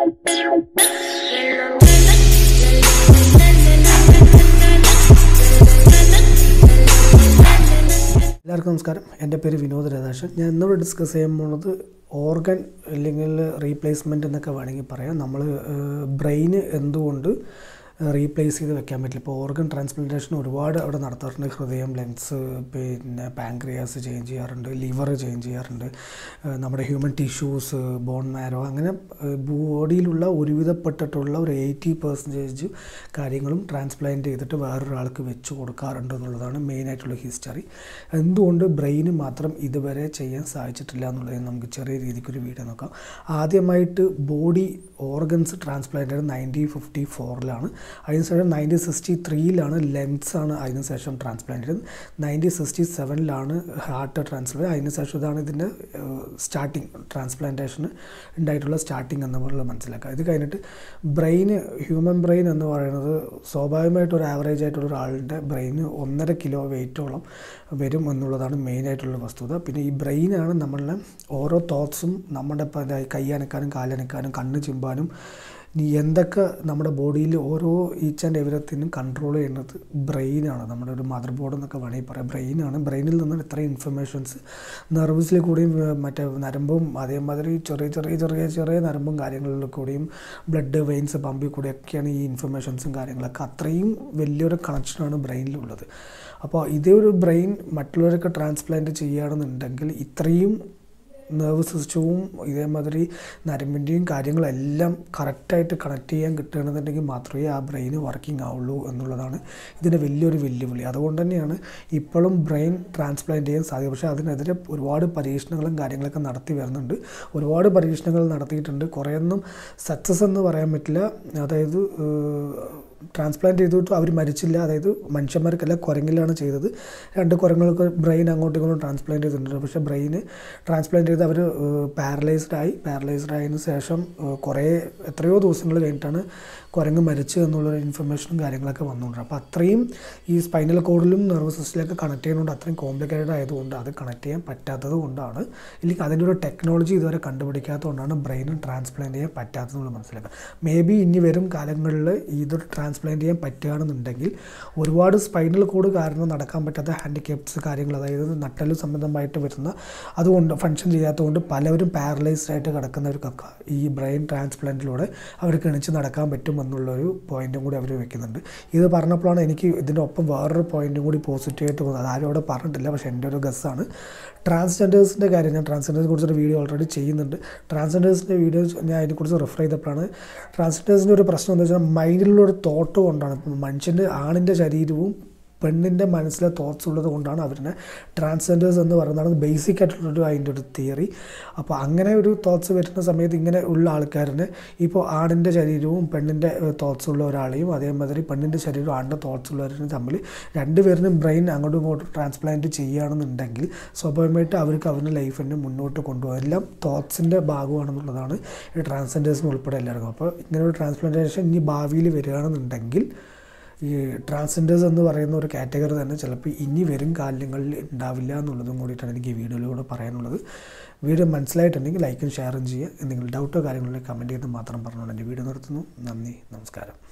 എല്ലാവർക്കും നമസ്കാരം എൻ്റെ പേര് വിനോദ് രാധാകൃഷ്ണൻ ഞാൻ ഇന്നിവിടെ ഡിസ്കസ് ചെയ്യാൻ പോകുന്നത് ഓർഗൻ അല്ലെങ്കിൽ റീപ്ലേസ്മെൻറ്റ് എന്നൊക്കെ വേണമെങ്കിൽ പറയാം നമ്മൾ ബ്രെയിന് എന്തുകൊണ്ട് റീപ്ലേസ് ചെയ്ത് വെക്കാൻ പറ്റില്ല ഇപ്പോൾ ഓർഗൻ ട്രാൻസ്പ്ലാന്റേഷൻ ഒരുപാട് അവിടെ നടത്താറുണ്ട് ഹൃദയം ലെൻസ് പിന്നെ പാൻക്രിയാസ് ചേഞ്ച് ചെയ്യാറുണ്ട് ലിവർ ചേഞ്ച് ചെയ്യാറുണ്ട് ഏഹ് നമ്മുടെ ഹ്യൂമൻ ടിഷ്യൂസ് ബോൺ മാരോ അങ്ങനെ ബോഡിയിലുള്ള ഒരുവിധപ്പെട്ടിട്ടുള്ള ഒരു എയ്റ്റി പെർസെൻറ്റേജ് കാര്യങ്ങളും ട്രാൻസ്പ്ലാന്റ് ചെയ്തിട്ട് വേറൊരാൾക്ക് വെച്ച് കൊടുക്കാറുണ്ട് എന്നുള്ളതാണ് മെയിനായിട്ടുള്ള ഹിസ്റ്ററി എന്തുകൊണ്ട് ബ്രെയിന് മാത്രം ഇതുവരെ ചെയ്യാൻ സാധിച്ചിട്ടില്ല എന്നുള്ളത് നമുക്ക് ചെറിയ രീതിക്കൊരു വീഡിയോ നോക്കാം ആദ്യമായിട്ട് ബോഡി ഓർഗൻസ് ട്രാൻസ്പ്ലാന്റ് ചെയ്തത് നയൻറ്റീൻ ഫിഫ്റ്റി ഫോറിലാണ് അതിനുശേഷം നയൻറ്റീൻ സിക്സ്റ്റി ത്രീയിലാണ് ലെൻസാണ് അതിനുശേഷം ട്രാൻസ്പ്ലാന്റ് ചെയ്തത് നയൻറ്റീൻ സിക്സ്റ്റി സെവനിലാണ് ഹാർട്ട് ട്രാൻസ്പ്ലാന്റ് അതിനുശേഷം ഇതാണ് ഇതിൻ്റെ സ്റ്റാർട്ടിങ് ട്രാൻസ്പ്ലാന്റേഷന് ഉണ്ടായിട്ടുള്ള സ്റ്റാർട്ടിങ് എന്ന് പറയുന്നത് മനസ്സിലാക്കുക ഇത് കഴിഞ്ഞിട്ട് ബ്രെയിന് ഹ്യൂമൻ ബ്രെയിൻ എന്ന് പറയുന്നത് സ്വാഭാവികമായിട്ട് ഒരു ആവറേജ് ആയിട്ടുള്ള ഒരാളുടെ ബ്രെയിന് ഒന്നര കിലോ വെയിറ്റോളം വരും എന്നുള്ളതാണ് മെയിനായിട്ടുള്ള വസ്തുത പിന്നെ ഈ ബ്രെയിനാണ് നമ്മളുടെ ഓരോ തോട്ട്സും നമ്മുടെ ഇപ്പോൾ ഇതായി കൈ അനക്കാനും കാലനക്കാനും കണ്ണ് ചിമ്പാനും നീ എന്തൊക്കെ നമ്മുടെ ബോഡിയിൽ ഓരോ ഈച്ച് ആൻഡ് എവരത്തിനും കൺട്രോൾ ചെയ്യുന്നത് ബ്രെയിനാണ് നമ്മുടെ ഒരു മദർ ബോർഡ് എന്നൊക്കെ വേണമെങ്കിൽ പറയാം ബ്രെയിനാണ് ബ്രെയിനിൽ നിന്ന് ഇത്രയും ഇൻഫർമേഷൻസ് നെർവസിൽ കൂടിയും ഏർ മറ്റേ നരമ്പും അതേമാതിരി ചെറിയ ചെറിയ ചെറിയ ചെറിയ നരമ്പും കാര്യങ്ങളിൽ കൂടിയും ബ്ലഡ് വെയിൻസ് പമ്പിൽ കൂടിയൊക്കെയാണ് ഈ ഇൻഫർമേഷൻസും കാര്യങ്ങളൊക്കെ അത്രയും വലിയൊരു കണക്ഷനാണ് ബ്രെയിനിലുള്ളത് അപ്പോൾ ഇതേ ഒരു ബ്രെയിൻ മറ്റുള്ളവരൊക്കെ ട്രാൻസ്പ്ലാന്റ് ചെയ്യുകയാണെന്നുണ്ടെങ്കിൽ ഇത്രയും നെർവ് സിസ്റ്റവും ഇതേമാതിരി നരമ്പിൻ്റെയും കാര്യങ്ങളെല്ലാം കറക്റ്റായിട്ട് കണക്ട് ചെയ്യാൻ കിട്ടുകയാണെന്നുണ്ടെങ്കിൽ മാത്രമേ ആ ബ്രെയിൻ വർക്കിംഗ് ആവുള്ളൂ എന്നുള്ളതാണ് ഇതിൻ്റെ വലിയൊരു വെല്ലുവിളി അതുകൊണ്ട് തന്നെയാണ് ഇപ്പോഴും ബ്രെയിൻ ട്രാൻസ്പ്ലാന്റ് ചെയ്യാൻ സാധിക്കും പക്ഷേ അതിനെതിരെ ഒരുപാട് പരീക്ഷണങ്ങളും കാര്യങ്ങളൊക്കെ നടത്തി വരുന്നുണ്ട് ഒരുപാട് പരീക്ഷണങ്ങൾ നടത്തിയിട്ടുണ്ട് കുറേയൊന്നും സക്സസ് എന്ന് പറയാൻ പറ്റില്ല അതായത് ട്രാൻസ്പ്ലാന്റ് ചെയ്തിട്ട് അവർ മരിച്ചില്ല അതായത് മനുഷ്യന്മാർക്കല്ല കുരങ്ങിലാണ് ചെയ്തത് രണ്ട് കുരങ്ങൾക്ക് ബ്രെയിൻ അങ്ങോട്ടും ഇങ്ങോട്ടും ട്രാൻസ്പ്ലാന്റ് ചെയ്തിട്ടുണ്ട് പക്ഷേ ബ്രെയിന് ട്രാൻസ്പ്ലാന്റ് ചെയ്ത് അവർ പാരലൈസ്ഡ് ആയി പാരലൈസ്ഡ് ആയതിനു ശേഷം ഏഹ്, കുറേ എത്രയോ ദിവസങ്ങൾ കഴിഞ്ഞിട്ടാണ് കുരങ്ങ് മരിച്ചു എന്നുള്ള ഇൻഫർമേഷനും കാര്യങ്ങളൊക്കെ വന്നുകൊണ്ട് അപ്പോൾ അത്രയും ഈ സ്പൈനൽ കോഡിലും നെർവസ് സിസ്റ്റത്തിലൊക്കെ കണക്ട് ചെയ്യുന്നതുകൊണ്ട് അത്രയും കോംപ്ലിക്കേറ്റഡ് ആയതുകൊണ്ട് അത് കണക്ട് ചെയ്യാൻ പറ്റാത്തത് കൊണ്ടാണ് ഇല്ലെങ്കിൽ അതിൻ്റെ ഒരു ടെക്നോളജി ഇതുവരെ കണ്ടുപിടിക്കാത്തതുകൊണ്ടാണ് ബ്രെയിനും ട്രാൻസ്പ്ലാന്റ് ചെയ്യാൻ പറ്റാത്തതെന്നുള്ള മനസ്സിലാക്കുക മേ ബി ഇനി വരും കാലങ്ങളിൽ ഇതൊരു ട്രാൻസ്പ്ലാന്റ് ചെയ്യാൻ പറ്റുകയാണെന്നുണ്ടെങ്കിൽ ഒരുപാട് സ്പൈനൽ കോഡ് കാരണം നടക്കാൻ പറ്റാത്ത ഹാൻഡിക്യാപ്സ് കാര്യങ്ങൾ അതായത് നട്ടല് സംബന്ധമായിട്ട് വരുന്ന അതുകൊണ്ട് ഫങ്ഷൻ ചെയ്യാത്തതുകൊണ്ട് പലവരും പാരലൈസ്ഡ് ആയിട്ട് കിടക്കുന്നവർക്കൊക്കെ ഈ ബ്രെയിൻ ട്രാൻസ്പ്ലാന്റിലൂടെ അവർക്ക് എണിച്ച് നടക്കാൻ പറ്റും എന്നുള്ളൊരു പോയിന്റും കൂടി അവർ വെക്കുന്നുണ്ട് ഇത് പറഞ്ഞപ്പോഴാണ് എനിക്ക് ഇതിൻ്റെ ഒപ്പം വേറൊരു പോയിന്റും കൂടി പോസിറ്റീവായിട്ട് തോന്നുന്നത് അത് ആരും അവിടെ പറഞ്ഞിട്ടില്ല പക്ഷേ എൻ്റെ ഒരു ഗസ്സാണ് ട്രാൻസ്ജെൻഡേഴ്സിൻ്റെ കാര്യം ഞാൻ ട്രാൻസ്ജെൻഡേഴ്സിനെ കുറിച്ചൊരു വീഡിയോ ഓൾറെഡി ചെയ്യുന്നുണ്ട് ട്രാൻസ്ജെൻഡേഴ്സിൻ്റെ വീഡിയോ ഞാൻ അതിനെക്കുറിച്ച് റെഫർ ചെയ്തപ്പോഴാണ് ട്രാൻസ്ജെൻഡേഴ്സിൻ്റെ ഒരു പ്രശ്നം എന്താ വെച്ചാൽ മൈൻഡിലുള്ള ഒരു തോട്ട് കൊണ്ടാണ് ഇപ്പം മനുഷ്യൻ്റെ ആണിൻ്റെ ശരീരവും പെണ്ണിൻ്റെ മനസ്സിലെ തോട്ട്സ് ഉള്ളത് കൊണ്ടാണ് അവരിനെ ട്രാൻസ്ജെൻഡേഴ്സ് എന്ന് പറയുന്നതാണ് ബേസിക് ആയിട്ടുള്ളൊരു അതിൻ്റെ ഒരു തിയറി അപ്പോൾ അങ്ങനെ ഒരു തോട്ട്സ് വരുന്ന സമയത്ത് ഇങ്ങനെ ഉള്ള ആൾക്കാരിന് ഇപ്പോൾ ആണിൻ്റെ ശരീരവും പെണ്ണിൻ്റെ തോട്ട്സ് ഉള്ള ഒരാളെയും അതേമാതിരി പെണ്ണിൻ്റെ ശരീരവും ആണിൻ്റെ തോട്ട്സ് ഉള്ളവരും തമ്മിൽ രണ്ടുപേരിനും ബ്രെയിൻ അങ്ങോട്ടും ഇങ്ങോട്ടും ട്രാൻസ്പ്ലാന്റ് ചെയ്യുകയാണെന്നുണ്ടെങ്കിൽ സ്വാഭാവികമായിട്ട് അവർക്ക് അവരുടെ ലൈഫിനെ മുന്നോട്ട് കൊണ്ടുപോകാം എല്ലാം തോട്ട്സിൻ്റെ ഭാഗമാണെന്നുള്ളതാണ് ഈ ട്രാൻസ്ജെൻഡേഴ്സിന് ഉൾപ്പെടെ എല്ലാവർക്കും അപ്പോൾ ഇങ്ങനെ ഒരു ട്രാൻസ്പ്ലാന്റേഷൻ ഇനി ഭാവിയിൽ വരികയാണെന്നുണ്ടെങ്കിൽ ഈ ട്രാൻസ്ജെൻഡേഴ്സ് എന്ന് പറയുന്ന ഒരു കാറ്റഗറി തന്നെ ചിലപ്പോൾ ഇനി വരും കാലങ്ങളിൽ ഉണ്ടാവില്ല എന്നുള്ളതും കൂടിയിട്ടാണ് എനിക്ക് ഈ വീഡിയോയിലൂടെ പറയാനുള്ളത് വീഡിയോ മനസ്സിലായിട്ടുണ്ടെങ്കിൽ ലൈക്കും ഷെയറും ചെയ്യുക എന്തെങ്കിലും ഡൗട്ടോ കാര്യങ്ങളോ കമൻറ്റ് ചെയ്ത് മാത്രം പറഞ്ഞുകൊണ്ട് എൻ്റെ വീഡിയോ നിർത്തുന്നു നന്ദി നമസ്കാരം